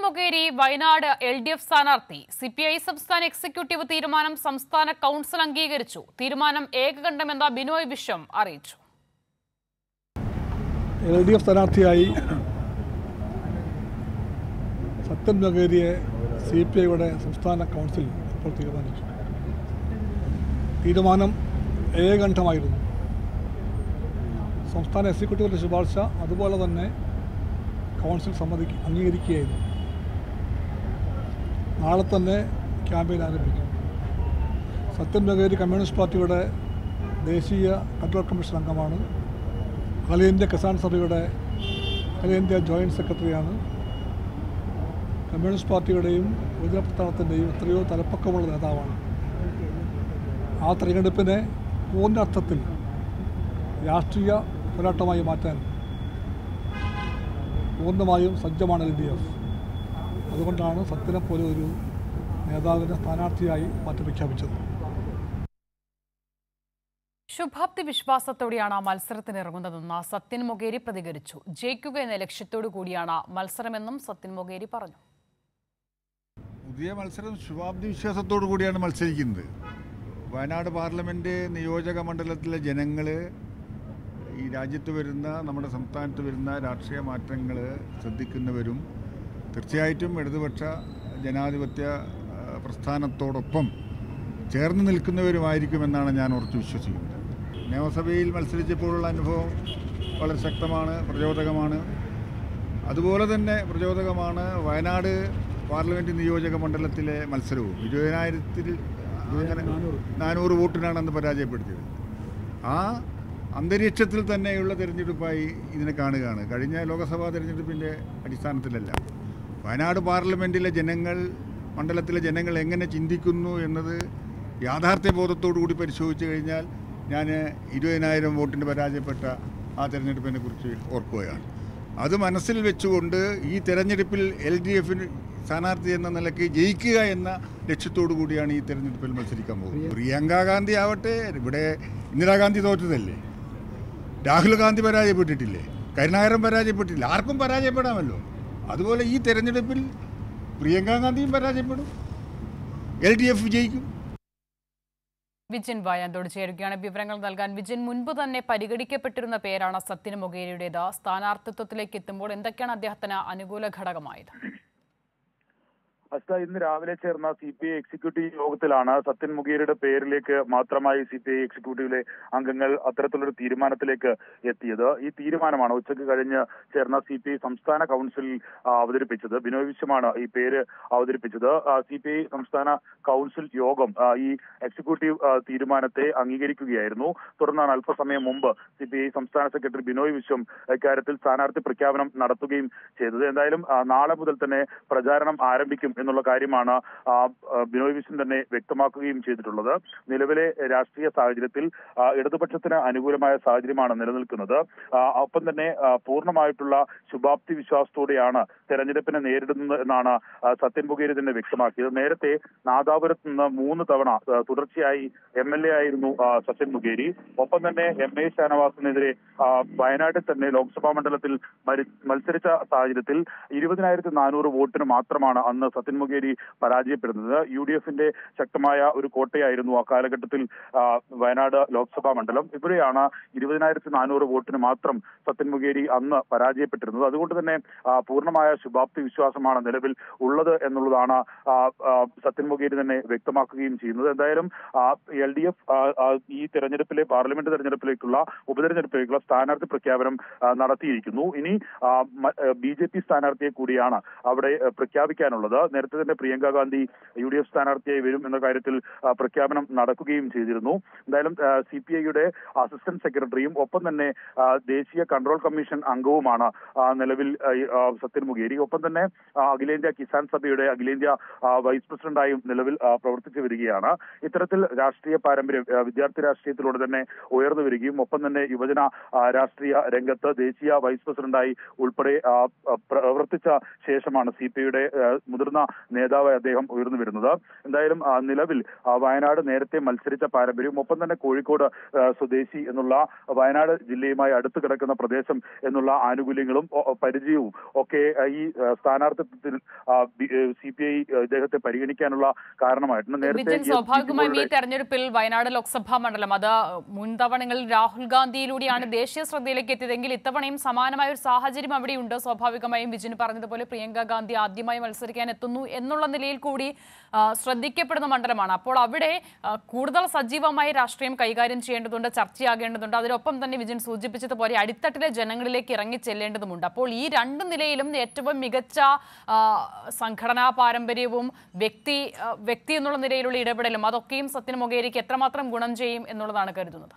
Mokeri Wayanad L D F സ്ഥാനാർത്ഥി C P I സംസ്ഥാന executive തീരുമാനം സംസ്ഥാന കൌൺസിൽ അംഗീകരിച്ചു തീരുമാനം ഏകകണ്ഠമെന്ന ബിനോയ് വിശ്വം അറിയിച്ചു എൽ ഡി എഫ് സ്ഥാനാർത്ഥിയായി സത്യൻ മകേരിയെ സി പി ഐയുടെ സംസ്ഥാന കൗൺസിൽ ഇപ്പോൾ തീരുമാനിച്ചു തീരുമാനം ഏകകണ്ഠമായിരുന്നു സംസ്ഥാന എക്സിക്യൂട്ടീവിൻ്റെ ശുപാർശ അതുപോലെ തന്നെ കൗൺസിൽ സമ്മതിക്ക് അംഗീകരിക്കുകയായിരുന്നു നാളെ തന്നെ ക്യാമ്പയിൻ ആരംഭിക്കും സത്യൻ മകേരി കമ്മ്യൂണിസ്റ്റ് പാർട്ടിയുടെ ദേശീയ കൺട്രോൾ കമ്മീഷൻ അംഗമാണ് അഖിലേന്ത്യാ കിസാൻ സഭയുടെ അഖിലേന്ത്യാ ജോയിൻറ്റ് സെക്രട്ടറിയാണ് കമ്മ്യൂണിസ്റ്റ് പാർട്ടിയുടെയും യുവജന പ്രസ്ഥാനത്തിൻ്റെയും എത്രയോ തലപ്പക്കമുള്ള നേതാവാണ് ആ തെരഞ്ഞെടുപ്പിനെ പൂർണ്ണ അർത്ഥത്തിൽ രാഷ്ട്രീയ പോരാട്ടമായി മാറ്റാൻ പൂർണ്ണമായും സജ്ജമാണ് എൽ ഡി എഫ് അതുകൊണ്ടാണ് സത്യനെ പോലെ ഒരു നേതാവിനെ സ്ഥാനാർത്ഥിയായി മാറ്റി പ്രഖ്യാപിച്ചത് ശുഭാപ്തി വിശ്വാസത്തോടെയാണ് മത്സരത്തിന് ഇറങ്ങുന്നതെന്ന് സത്യൻ മൊകേരി പ്രതികരിച്ചു ജയിക്കുക എന്ന ലക്ഷ്യത്തോടു കൂടിയാണ് മത്സരമെന്നും സത്യൻ മൊകേരി പറഞ്ഞു പുതിയ മത്സരം ശുഭാപ്തി വിശ്വാസത്തോടു കൂടിയാണ് മത്സരിക്കുന്നത് വയനാട് പാർലമെൻറ്റ് നിയോജക മണ്ഡലത്തിലെ ജനങ്ങൾ ഈ രാജ്യത്ത് വരുന്ന നമ്മുടെ സംസ്ഥാനത്ത് വരുന്ന രാഷ്ട്രീയ മാറ്റങ്ങൾ ശ്രദ്ധിക്കുന്നവരും തീർച്ചയായിട്ടും ഇടതുപക്ഷ ജനാധിപത്യ ആ, പ്രസ്ഥാനത്തോടൊപ്പം ചേർന്ന് നിൽക്കുന്നവരുമായിരിക്കുമെന്നാണ് ഞാൻ ഉറച്ചു വിശ്വസിക്കുന്നത് നിയമസഭയിൽ മത്സരിച്ചപ്പോഴുള്ള അനുഭവം വളരെ ശക്തമാണ് പ്രചോദകമാണ് അതുപോലെ തന്നെ പ്രചോദകമാണ് വയനാട് പാർലമെൻറ്റ് നിയോജക മണ്ഡലത്തിലെ മത്സരവും ഇരുപതിനായിരത്തിൽ അങ്ങനെ നാനൂറ് വോട്ടിനാണ് അന്ന് പരാജയപ്പെടുത്തിയത് ആ അന്തരീക്ഷത്തിൽ തന്നെയുള്ള തിരഞ്ഞെടുപ്പായി ഇതിനെ കാണുകയാണ് കഴിഞ്ഞ ലോക്സഭാ തിരഞ്ഞെടുപ്പിൻ്റെ അടിസ്ഥാനത്തിലല്ല വയനാട് പാർലമെൻറ്റിലെ ജനങ്ങൾ മണ്ഡലത്തിലെ ജനങ്ങൾ എങ്ങനെ ചിന്തിക്കുന്നു എന്നത് യാഥാർത്ഥ്യബോധത്തോടു കൂടി പരിശോധിച്ചു കഴിഞ്ഞാൽ ഞാൻ ഇരുപതിനായിരം വോട്ടിന് പരാജയപ്പെട്ട ആ തെരഞ്ഞെടുപ്പിനെ കുറിച്ച് ഓർക്കുകയാണ് അത് മനസ്സിൽ വെച്ചുകൊണ്ട് ഈ തെരഞ്ഞെടുപ്പിൽ എൽ ഡി എഫിന് സ്ഥാനാർത്ഥി എന്ന നിലയ്ക്ക് ജയിക്കുക എന്ന ലക്ഷ്യത്തോടു കൂടിയാണ് ഈ തെരഞ്ഞെടുപ്പിൽ മത്സരിക്കാൻ പോകുന്നത് പ്രിയങ്ക ഗാന്ധി ആവട്ടെ ഇവിടെ ഇന്ദിരാഗാന്ധി തോറ്റതല്ലേ രാഹുൽ ഗാന്ധി പരാജയപ്പെട്ടിട്ടില്ലേ കരുണാകരൻ പരാജയപ്പെട്ടില്ല ആർക്കും പരാജയപ്പെടാമല്ലോ അതുപോലെ ഈ തെരഞ്ഞെടുപ്പിൽ പ്രിയങ്ക ഗാന്ധിയും പരാജയപ്പെടും എൽ ഡി എഫ് വിജയിക്കും വിജിൻ വായാന്തോട് ചേരുകയാണ് വിവരങ്ങൾ നൽകാൻ വിജിൻ മുൻപ് തന്നെ പരിഗണിക്കപ്പെട്ടിരുന്ന പേരാണ് സത്യൻ മൊകേരിയുടേത് സ്ഥാനാർത്ഥിത്വത്തിലേക്ക് എത്തുമ്പോൾ എന്തൊക്കെയാണ് അദ്ദേഹത്തിന് അനുകൂല ഘടകമായത് അസ്ത ഇന്ന് രാവിലെ ചേർന്ന സി പി ഐ എക്സിക്യൂട്ടീവ് യോഗത്തിലാണ് സത്യൻ മുഖേരിയുടെ പേരിലേക്ക് മാത്രമായി സി പി ഐ എക്സിക്യൂട്ടീവിലെ അംഗങ്ങൾ അത്തരത്തിലൊരു തീരുമാനത്തിലേക്ക് എത്തിയത് ഈ തീരുമാനമാണ് ഉച്ചയ്ക്ക് കഴിഞ്ഞ് ചേർന്ന സി പി ഐ സംസ്ഥാന കൗൺസിലിൽ ആ, അവതരിപ്പിച്ചത് ബിനോയ് വിശ്വമാണ് ഈ പേര് അവതരിപ്പിച്ചത് സി പി ഐ സംസ്ഥാന കൗൺസിൽ യോഗം ആ, ഈ എക്സിക്യൂട്ടീവ് ആ, തീരുമാനത്തെ അംഗീകരിക്കുകയായിരുന്നു തുടർന്നാണ് അല്പസമയം മുമ്പ് സി പി ഐ സംസ്ഥാന സെക്രട്ടറി ബിനോയ് വിശ്വം ഇക്കാര്യത്തിൽ സ്ഥാനാർത്ഥി പ്രഖ്യാപനം നടത്തുകയും ചെയ്തത് എന്തായാലും ആ, നാളെ മുതൽ തന്നെ പ്രചാരണം ആരംഭിക്കും എന്നുള്ള കാര്യമാണ് ആ, ആ, ബിനോയ് വിശ്വം തന്നെ വ്യക്തമാക്കുകയും ചെയ്തിട്ടുള്ളത് നിലവിലെ രാഷ്ട്രീയ സാഹചര്യത്തിൽ ആ, ഇടതുപക്ഷത്തിന് അനുകൂലമായ സാഹചര്യമാണ് നിലനിൽക്കുന്നത് ആ, ഒപ്പം തന്നെ ആ, പൂർണ്ണമായിട്ടുള്ള ശുഭാപ്തി വിശ്വാസത്തോടെയാണ് തെരഞ്ഞെടുപ്പിനെ നേരിടുന്നത് എന്നാണ് ആ, സത്യൻ ബുഗേരി തന്നെ വ്യക്തമാക്കിയത് നേരത്തെ നാദാപുരത്ത് നിന്ന് മൂന്ന് തവണ ആ, തുടർച്ചയായി എം എൽ എ ആയിരുന്നു ആ, സത്യൻ മുഖേരി ഒപ്പം തന്നെ എം എ ഷാനവാസിനെതിരെ ആ, വയനാട്ടിൽ തന്നെ ലോക്സഭാ മണ്ഡലത്തിൽ മരി- മത്സരിച്ച സാഹചര്യത്തിൽ ഇരുപതിനായിരത്തി നാനൂറ് വോട്ടിന് മാത്രമാണ് അന്ന് സത്യൻ മുഖേരി പരാജയപ്പെടുന്നത് യു ഡി എഫിന്റെ ശക്തമായ ഒരു കോട്ടയായിരുന്നു ആ കാലഘട്ടത്തിൽ ആ, വയനാട് ലോക്സഭാ മണ്ഡലം ഇവിടെയാണ് ഇരുപതിനായിരത്തി നാനൂറ് വോട്ടിന് മാത്രം സത്യൻ മുഖേരി അന്ന് പരാജയപ്പെട്ടിരുന്നത് അതുകൊണ്ട് തന്നെ ആ, പൂർണ്ണമായ ശുഭാപ്തി വിശ്വാസമാണ് നിലവിൽ ഉള്ളത് എന്നുള്ളതാണ് ആ, ആ, സത്യൻ മുഖേരി തന്നെ വ്യക്തമാക്കുകയും ചെയ്യുന്നത് എന്തായാലും എൽ ഡി എഫ് ഈ തെരഞ്ഞെടുപ്പിലെ പാർലമെന്റ് തെരഞ്ഞെടുപ്പിലേക്കുള്ള ഉപതെരഞ്ഞെടുപ്പിലേക്കുള്ള സ്ഥാനാർത്ഥി പ്രഖ്യാപനം ആ, നടത്തിയിരിക്കുന്നു ഇനി ബി ജെ പി സ്ഥാനാർത്ഥിയെ കൂടിയാണ് അവിടെ ആ, പ്രഖ്യാപിക്കാനുള്ളത് നേരത്തെ തന്നെ Priyanka Gandhi U D F സ്ഥാനാർത്ഥിയായി വരും എന്ന കാര്യത്തിൽ ആ, പ്രഖ്യാപനം നടക്കുകയും ചെയ്തിരുന്നു എന്തായാലും സി പി ഐയുടെ അസിസ്റ്റന്റ് സെക്രട്ടറിയും ഒപ്പം തന്നെ ആ, ദേശീയ കൺട്രോൾ കമ്മീഷൻ അംഗവുമാണ് ആ, നിലവിൽ ആ, ഈ, ആ, സത്യൻ മുഖേരി ഒപ്പം തന്നെ ആ, അഖിലേന്ത്യാ കിസാൻ സഭയുടെ അഖിലേന്ത്യാ ആ, വൈസ് പ്രസിഡന്റായും നിലവിൽ ആ, പ്രവർത്തിച്ചു വരികയാണ് ഇത്തരത്തിൽ രാഷ്ട്രീയ പാരമ്പര്യം ആ, വിദ്യാർത്ഥി രാഷ്ട്രീയത്തിലൂടെ തന്നെ ഉയർന്നു വരികയും ഒപ്പം തന്നെ യുവജന ആ, രാഷ്ട്രീയ രംഗത്ത് ദേശീയ വൈസ് പ്രസിഡന്റായി ഉൾപ്പെടെ ആ, ആ, പ്രവർത്തിച്ച ശേഷമാണ് സി പി ഐയുടെ മുതിർന്ന നേതാവായി അദ്ദേഹം ഉയർന്നു വരുന്നത് എന്തായാലും ആ, നിലവിൽ ആ, വയനാട് നേരത്തെ മത്സരിച്ച പാരമ്പര്യവും ഒപ്പം തന്നെ കോഴിക്കോട് ആ, സ്വദേശി എന്നുള്ള വയനാട് ജില്ലയുമായി അടുത്ത് കിടക്കുന്ന പ്രദേശം എന്നുള്ള ആനുകൂല്യങ്ങളും ഒ- ഒ- പരിചയവും ഒക്കെ ആ, ഈ ആ, സ്ഥാനാർത്ഥിത്വത്തിൽ സി പി ഐ ഇദ്ദേഹത്തെ പരിഗണിക്കാനുള്ള കാരണമായിട്ടുണ്ട് നേരത്തെ വിജയൻ എസ് പി സ്വാഭാവികമായും ഈ ജികളുടെ- തെരഞ്ഞെടുപ്പിൽ വയനാട് ലോക്സഭാ മണ്ഡലം അത് മുൻതവണങ്ങളിൽ രാഹുൽ ഗാന്ധിയിലൂടെയാണ് ദേശീയ ശ്രദ്ധയിലേക്ക് എത്തിയതെങ്കിൽ ഇത്തവണയും സമാനമായ ഒരു സാഹചര്യം അവിടെയുണ്ട് സ്വാഭാവികമായും വിജിൻ പറഞ്ഞതുപോലെ പ്രിയങ്ക ഗാന്ധി ആദ്യമായി മത്സരിക്കാൻ എത്തുന്നു എന്നുള്ള നിലയിൽ കൂടി ആ, ശ്രദ്ധിക്കപ്പെടുന്ന മണ്ഡലമാണ് അപ്പോൾ അവിടെ ആ, കൂടുതൽ സജീവമായി രാഷ്ട്രീയം കൈകാര്യം ചെയ്യേണ്ടതുണ്ട് ചർച്ചയാകേണ്ടതുണ്ട് അതിനൊപ്പം തന്നെ വിജിൻ സൂചിപ്പിച്ചതുപോലെ അടിത്തട്ടിലെ ജനങ്ങളിലേക്ക് ഇറങ്ങി ചെല്ലേണ്ടതുണ്ട് അപ്പോൾ ഈ രണ്ട് നിലയിലും ഏറ്റവും മികച്ച ആ, സംഘടനാ പാരമ്പര്യവും വ്യക്തി ആ, വ്യക്തി എന്നുള്ള നിലയിലുള്ള ഇടപെടലും അതൊക്കെയും സത്യൻ മൊകേരിക്ക് എത്രമാത്രം ഗുണം ചെയ്യും എന്നുള്ളതാണ് കരുതുന്നത്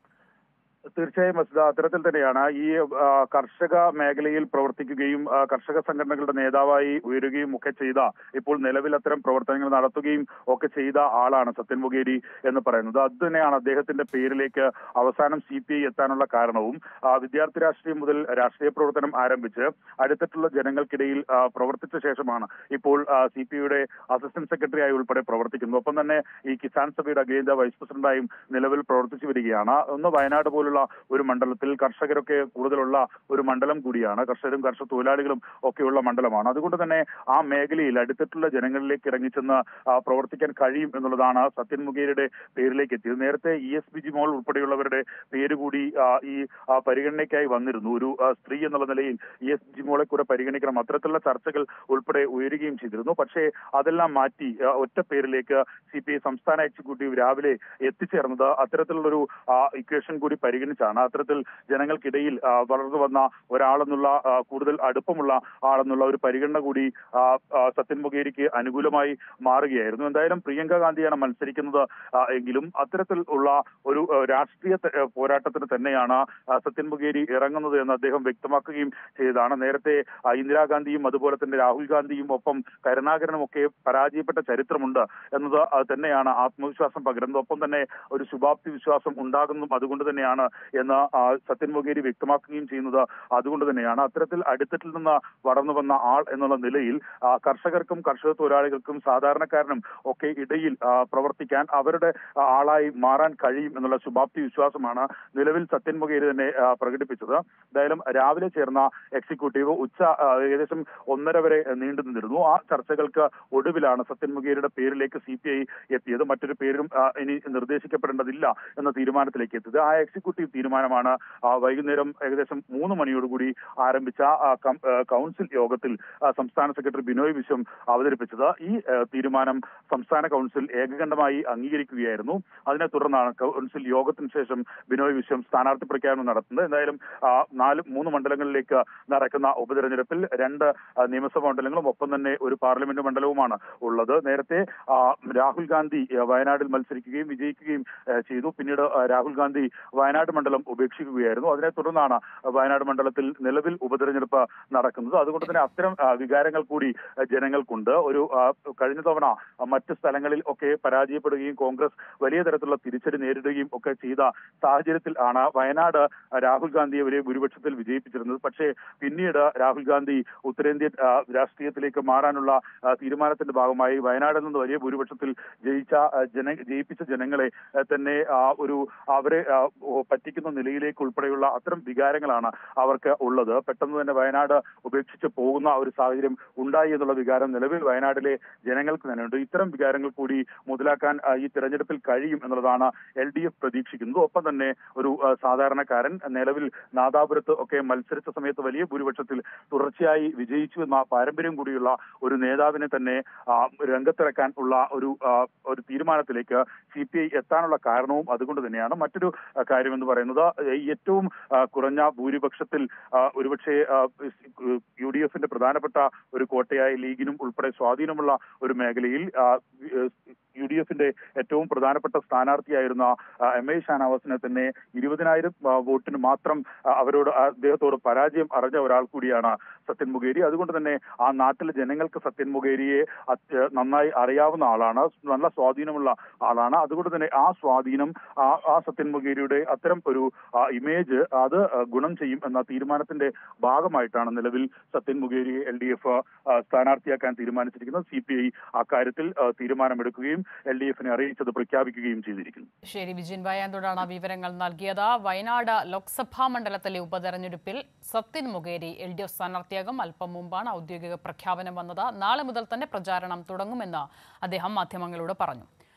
തീർച്ചയായും വസ്തുത അത്തരത്തിൽ തന്നെയാണ് ഈ ആ, കർഷക മേഖലയിൽ പ്രവർത്തിക്കുകയും ആ, കർഷക സംഘടനകളുടെ നേതാവായി ഉയരുകയും ഒക്കെ ചെയ്ത ഇപ്പോൾ നിലവിൽ അത്തരം പ്രവർത്തനങ്ങൾ നടത്തുകയും ഒക്കെ ചെയ്ത ആളാണ് സത്യൻ മുഖേരി എന്ന് പറയുന്നത് അത് തന്നെയാണ് അദ്ദേഹത്തിന്റെ പേരിലേക്ക് അവസാനം സി പി ഐ എത്താനുള്ള കാരണവും ആ, വിദ്യാർത്ഥി രാഷ്ട്രീയം മുതൽ രാഷ്ട്രീയ പ്രവർത്തനം ആരംഭിച്ച് അടുത്തിട്ടുള്ള ജനങ്ങൾക്കിടയിൽ ആ, പ്രവർത്തിച്ച ശേഷമാണ് ഇപ്പോൾ സി പി ഐയുടെ അസിസ്റ്റന്റ് സെക്രട്ടറി ആയി ഉൾപ്പെടെ പ്രവർത്തിക്കുന്നത് ഒപ്പം തന്നെ ഈ കിസാൻ സഭയുടെ അഖിലേന്ത്യാ വൈസ് പ്രസിഡന്റായും നിലവിൽ പ്രവർത്തിച്ചു വരികയാണ് ഒന്ന് വയനാട് പോലുള്ള ഒരു മണ്ഡലത്തിൽ കർഷകരൊക്കെ കൂടുതലുള്ള ഒരു മണ്ഡലം കൂടിയാണ് കർഷകരും കർഷക തൊഴിലാളികളും ഒക്കെയുള്ള മണ്ഡലമാണ് അതുകൊണ്ട് തന്നെ ആ മേഖലയിൽ അടുത്തിട്ടുള്ള ജനങ്ങളിലേക്ക് ഇറങ്ങിച്ചെന്ന് ആ, പ്രവർത്തിക്കാൻ കഴിയും എന്നുള്ളതാണ് സത്യൻ മുഖേരിയുടെ പേരിലേക്ക് എത്തിയത് നേരത്തെ E S Bijimol ഉൾപ്പെടെയുള്ളവരുടെ പേര് കൂടി ആ, ഈ ആ, പരിഗണനയ്ക്കായി വന്നിരുന്നു ഒരു ആ, സ്ത്രീ എന്നുള്ള നിലയിൽ ഇ എസ് ജി മോളെ കൂടെ പരിഗണിക്കണം അത്തരത്തിലുള്ള ചർച്ചകൾ ഉൾപ്പെടെ ഉയരുകയും ചെയ്തിരുന്നു പക്ഷേ അതെല്ലാം മാറ്റി ആ, ഒറ്റ പേരിലേക്ക് സി പി ഐ സംസ്ഥാന എക്സിക്യൂട്ടീവ് രാവിലെ എത്തിച്ചേർന്നത് അത്തരത്തിലുള്ളൊരു ഇക്വേഷൻ കൂടി പരിഗണിച്ചാണ് അത്തരത്തിൽ ജനങ്ങൾക്കിടയിൽ ആ, വളർന്നു വന്ന ഒരാളെന്നുള്ള ആ, കൂടുതൽ അടുപ്പമുള്ള ആളെന്നുള്ള ഒരു പരിഗണന കൂടി ആ, ആ, സത്യൻ മുഖേരിക്ക് അനുകൂലമായി മാറുകയായിരുന്നു എന്തായാലും പ്രിയങ്ക ഗാന്ധിയാണ് മത്സരിക്കുന്നത് ആ, എങ്കിലും അത്തരത്തിൽ ഉള്ള ഒരു ആ, രാഷ്ട്രീയ ത- ആ, പോരാട്ടത്തിന് തന്നെയാണ് ആ, സത്യൻ മുഖേരി ഇറങ്ങുന്നത് എന്ന് അദ്ദേഹം വ്യക്തമാക്കുകയും ചെയ്തതാണ് നേരത്തെ ആ, ഇന്ദിരാഗാന്ധിയും അതുപോലെ തന്നെ രാഹുൽ ഗാന്ധിയും ഒപ്പം കരുണാകരനും ഒക്കെ പരാജയപ്പെട്ട ചരിത്രമുണ്ട് എന്നത് അത് തന്നെയാണ് ആത്മവിശ്വാസം പകരുന്നത് ഒപ്പം തന്നെ ഒരു ശുഭാപ്തി വിശ്വാസം ഉണ്ടാകുന്നതും അതുകൊണ്ട് തന്നെയാണ് എന്ന് ആ, സത്യൻ മൊകേരി വ്യക്തമാക്കുകയും ചെയ്യുന്നത് അതുകൊണ്ട് തന്നെയാണ് അത്തരത്തിൽ അടിത്തട്ടിൽ നിന്ന് വളർന്നു വന്ന ആൾ എന്നുള്ള നിലയിൽ ആ, കർഷകർക്കും കർഷക തൊഴിലാളികൾക്കും സാധാരണക്കാരനും ഒക്കെ ഇടയിൽ ആ, പ്രവർത്തിക്കാൻ അവരുടെ ആ, ആളായി മാറാൻ കഴിയും എന്നുള്ള ശുഭാപ്തി വിശ്വാസമാണ് നിലവിൽ സത്യൻ മൊകേരി തന്നെ ആ, പ്രകടിപ്പിച്ചത് എന്തായാലും രാവിലെ ചേർന്ന എക്സിക്യൂട്ടീവ് ഉച്ച ആ, ഏകദേശം ഒന്നര വരെ നീണ്ടു നിന്നിരുന്നു ആ ചർച്ചകൾക്ക് ഒടുവിലാണ് സത്യൻ മുഖേരിയുടെ പേരിലേക്ക് സി പി ഐ എത്തിയത് മറ്റൊരു പേരും ആ, ഇനി നിർദ്ദേശിക്കപ്പെടേണ്ടതില്ല എന്ന തീരുമാനത്തിലേക്ക് എത്തിയത് ആ എക്സിക്യൂട്ടീവ് തീരുമാനമാണ് ആ, വൈകുന്നേരം ഏകദേശം മൂന്ന് മണിയോടുകൂടി ആരംഭിച്ച ആ, കം- ആ, കൗൺസിൽ യോഗത്തിൽ ആ, സംസ്ഥാന സെക്രട്ടറി ബിനോയ് വിശ്വം അവതരിപ്പിച്ചത് ഈ ആ, തീരുമാനം സംസ്ഥാന കൗൺസിൽ ഏകകണ്ഠമായി അംഗീകരിക്കുകയായിരുന്നു അതിനെ തുടർന്നാണ് കൗൺസിൽ യോഗത്തിന് ശേഷം ബിനോയ് വിശ്വം സ്ഥാനാർത്ഥി പ്രഖ്യാപനം നടത്തുന്നത് എന്തായാലും ആ, നാല് മൂന്ന് മണ്ഡലങ്ങളിലേക്ക് നടക്കുന്ന ഉപതെരഞ്ഞെടുപ്പിൽ രണ്ട് ആ, നിയമസഭാ മണ്ഡലങ്ങളും ഒപ്പം തന്നെ ഒരു പാർലമെന്റ് മണ്ഡലവുമാണ് ഉള്ളത് നേരത്തെ ആ, രാഹുൽ ഗാന്ധി ആ, വയനാട്ടിൽ മത്സരിക്കുകയും വിജയിക്കുകയും ആ, ചെയ്തു പിന്നീട് ആ, രാഹുൽ ഗാന്ധി വയനാട് മണ്ഡലം ഉപേക്ഷിക്കുകയായിരുന്നു അതിനെ തുടർന്നാണ് വയനാട് മണ്ഡലത്തിൽ നിലവിൽ ഉപതെരഞ്ഞെടുപ്പ് നടക്കുന്നത് അതുകൊണ്ട് തന്നെ അത്തരം ആ, വികാരങ്ങൾ കൂടി ആ, ജനങ്ങൾക്കുണ്ട് ഒരു ആ, കഴിഞ്ഞ തവണ ആ, മറ്റ് സ്ഥലങ്ങളിൽ ഒക്കെ പരാജയപ്പെടുകയും കോൺഗ്രസ് വലിയ തരത്തിലുള്ള തിരിച്ചടി നേരിടുകയും ഒക്കെ ചെയ്ത സാഹചര്യത്തിൽ ആണ് വയനാട് രാഹുൽ ഗാന്ധിയെ വലിയ ഭൂരിപക്ഷത്തിൽ വിജയിപ്പിച്ചിരുന്നത് പക്ഷേ പിന്നീട് രാഹുൽ ഗാന്ധി ഉത്തരേന്ത്യൻ ആ, രാഷ്ട്രീയത്തിലേക്ക് മാറാനുള്ള ആ, തീരുമാനത്തിന്റെ ഭാഗമായി വയനാട്ടിൽ നിന്ന് വലിയ ഭൂരിപക്ഷത്തിൽ ജയിച്ച ആ, ജന ജയിപ്പിച്ച ജനങ്ങളെ ആ, തന്നെ ആ, ഒരു അവരെ ആ, ഓ, പറ്റിക്കുന്ന നിലയിലേക്ക് ഉൾപ്പെടെയുള്ള അത്തരം വികാരങ്ങളാണ് അവർക്ക് ഉള്ളത് പെട്ടെന്ന് തന്നെ വയനാട് ഉപേക്ഷിച്ച് പോകുന്ന ഒരു സാഹചര്യം ഉണ്ടായി എന്നുള്ള വികാരം നിലവിൽ വയനാട്ടിലെ ജനങ്ങൾക്ക് തന്നെയുണ്ട് ഇത്തരം വികാരങ്ങൾ കൂടി മുതലാക്കാൻ ആ, ഈ തെരഞ്ഞെടുപ്പിൽ കഴിയും എന്നുള്ളതാണ് എൽ ഡി എഫ് പ്രതീക്ഷിക്കുന്നത് ഒപ്പം തന്നെ ഒരു ആ, സാധാരണക്കാരൻ നിലവിൽ നാദാപുരത്ത് ഒക്കെ മത്സരിച്ച സമയത്ത് വലിയ ഭൂരിപക്ഷത്തിൽ തുടർച്ചയായി വിജയിച്ചു എന്ന പാരമ്പര്യം കൂടിയുള്ള ഒരു നേതാവിനെ തന്നെ ആ, രംഗത്തിറക്കാൻ ഉള്ള ഒരു ആ, ഒരു തീരുമാനത്തിലേക്ക് സി പി ഐ എത്താനുള്ള കാരണവും അതുകൊണ്ട് തന്നെയാണ് മറ്റൊരു ആ, കാര്യം എന്ന് പറയുന്നത് ഈ ഏറ്റവും ആ, കുറഞ്ഞ ഭൂരിപക്ഷത്തിൽ ആ, ഒരുപക്ഷെ യു ഡി എഫിന്റെ പ്രധാനപ്പെട്ട ഒരു കോട്ടയായ ലീഗിനും ഉൾപ്പെടെ സ്വാധീനമുള്ള ഒരു മേഖലയിൽ യു ഡി എഫിന്റെ ഏറ്റവും പ്രധാനപ്പെട്ട സ്ഥാനാർത്ഥിയായിരുന്ന ആ, എം ഐ ഷാനവാസിനെ തന്നെ ഇരുപതിനായിരം ആ, വോട്ടിന് മാത്രം ആ, അവരോട് ആ, അദ്ദേഹത്തോട് പരാജയം അറിഞ്ഞ ഒരാൾ കൂടിയാണ് സത്യൻ മുഖേരി അതുകൊണ്ട് തന്നെ ആ നാട്ടിലെ ജനങ്ങൾക്ക് സത്യൻ മുഖേരിയെ അത്യ- നന്നായി അറിയാവുന്ന ആളാണ് നല്ല സ്വാധീനമുള്ള ആളാണ് അതുകൊണ്ട് തന്നെ ആ സ്വാധീനം ആ ആ സത്യൻ മുഖേരിയുടെ അത്തരം ഒരു ആ, ഇമേജ് അത് ആ, ഗുണം ചെയ്യും എന്ന തീരുമാനത്തിന്റെ ഭാഗമായിട്ടാണ് നിലവിൽ സത്യൻ മുഖേരിയെ എൽ ഡി എഫ് സ്ഥാനാർത്ഥിയാക്കാൻ തീരുമാനിച്ചിരിക്കുന്നത് സി പി ഐ അക്കാര്യത്തിൽ ആ, തീരുമാനമെടുക്കുകയും എൽ ഡി എഫിനെ അറിയിച്ചത് പ്രഖ്യാപിക്കുകയും ചെയ്തിരിക്കുന്നു ശരി വിജിൻ വയാന്തോടാണ് വിവരങ്ങൾ നൽകിയത് വയനാട് ലോക്സഭാ മണ്ഡലത്തിലെ ഉപതെരഞ്ഞെടുപ്പിൽ Sathyan Mokeri L D F സ്ഥാനാർത്ഥിയാകും അല്പം മുമ്പാണ് ഔദ്യോഗിക പ്രഖ്യാപനം വന്നത് നാളെ മുതൽ തന്നെ പ്രചാരണം തുടങ്ങുമെന്ന് അദ്ദേഹം മാധ്യമങ്ങളോട് പറഞ്ഞു